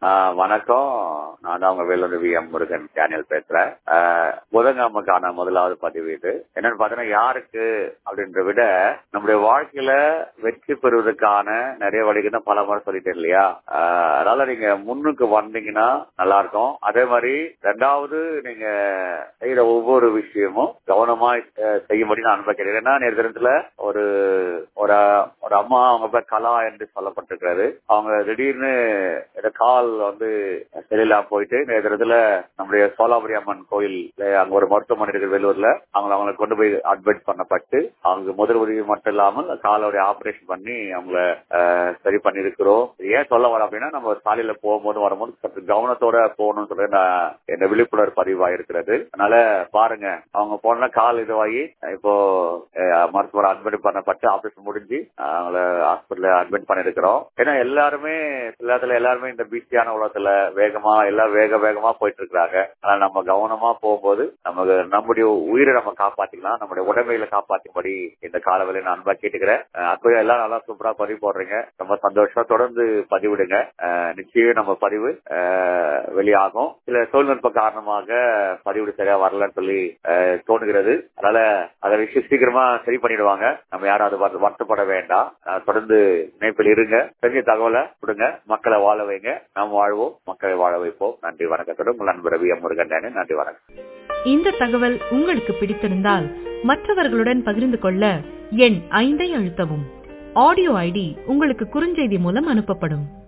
ஆஹ் வணக்கம் நான் தான் உங்க Vellore V M Murugan channel பேசுறேன் ஆஹ் புதன்கிழமைக்கான முதலாவது பதிவு இது என்னன்னு பாத்தீங்கன்னா யாருக்கு அப்படின்ற விட நம்முடைய வாழ்க்கையில வெற்றி பெறுவதற்கான நிறைய வழிகள் தான் பல முறை சொல்லிட்டேன் இல்லையா ஆஹ் அதனால நீங்க முன்னுக்கு வந்தீங்கன்னா நல்லா இருக்கும் அதே மாதிரி ரெண்டாவது நீங்க செய்யற ஒவ்வொரு விஷயமும் கவனமா அஹ், செய்யும்படி நான் அனுபவிக்கிறேன் ஏன்னா நேற்று தினத்துல ஒரு ஒரு ஒரு அம்மா அவங்க பேர் கலா என்று சொல்லப்பட்டிருக்காரு அவங்க திடீர்னு இந்த கால் வந்து சரியில்லாம போயிட்டு நேற்று தினத்துல நம்முடைய சோலாபுரி அம்மன் கோயில் அங்க ஒரு மருத்துவமனை இருக்கு வெள்ளூர்ல அவங்க அவங்களை கொண்டு போய் அட்மிட் பண்ணப்பட்டு அவங்க முதல் உதவி மட்டும் இல்லாமல் காலோடைய ஆபரேஷன் பண்ணி அவங்கள அஹ், சரி பண்ணிருக்கிறோம் இது ஏன் சொல்ல வர அப்படின்னா நம்ம சாலையில போகும்போது வரும்போது சற்று கவனத்தோட போகணும்னு சொல்லி நான் என்ன விழிப்புணர்வு பதிவா இருக்கிறது அதனால பாருங்க அவங்க போன கால் இதுவாகி இப்போ அஹ், மருத்துவர் அட்மிட் பண்ணப்பட்டு ஆபரேஷன் முடிஞ்சு அவங்கள ஹாஸ்பிட்டல்ல அட்மிட் பண்ணிருக்கிறோம் ஏன்னா எல்லாருமே எல்லாத்துல எல்லாருமே இந்த பிஸியான உலகத்துல வேகமா எல்லாம் வேக வேகமா போயிட்டு இருக்காங்க ஆனா நம்ம கவனமா போகும்போது நமக்கு நம்முடைய உயிரை நம்ம காப்பாத்திக்கலாம் நம்முடைய உடமையில காப்பாற்றும்படி இந்த காலவெளி நான் அன்பா கேட்டுக்கிறேன் அஹ் அப்பவே எல்லாம் நல்லா சூப்பரா பதிவு போடுறீங்க ரொம்ப சந்தோஷமா தொடர்ந்து பதிவிடுங்க அஹ் நிச்சயம் நம்ம பதிவு அஹ், வெளியாகும் சில தொழில்நுட்ப காரணமாக பதிவு சரியா வரலன்னு சொல்லி அஹ், தோணுகிறது அதனால அதை விஷயம் சீக்கிரமா சரி பண்ணிடுவாங்க நம்ம யாரும் அது வருத்த- வருத்தப்பட வேண்டாம் அஹ், தொடர்ந்து இணைப்பில் இருங்க பெரிய தகவலை கொடுங்க மக்களை வாழ வைங்க நாம் வாழ்வோம் மக்களை வாழ வைப்போம் நன்றி வணக்கத்தோடு உங்கள் நண்பர் ரவி எம் முருகன் நன்றி வணக்கம் இந்த தகவல் உங்களுக்கு பிடித்திருந்தால் மற்றவர்களுடன் பகிர்ந்து கொள்ள எண் ஐந்தை அழுத்தவும் ஆடியோ ஐடி உங்களுக்கு குறுஞ்செய்தி மூலம் அனுப்பப்படும்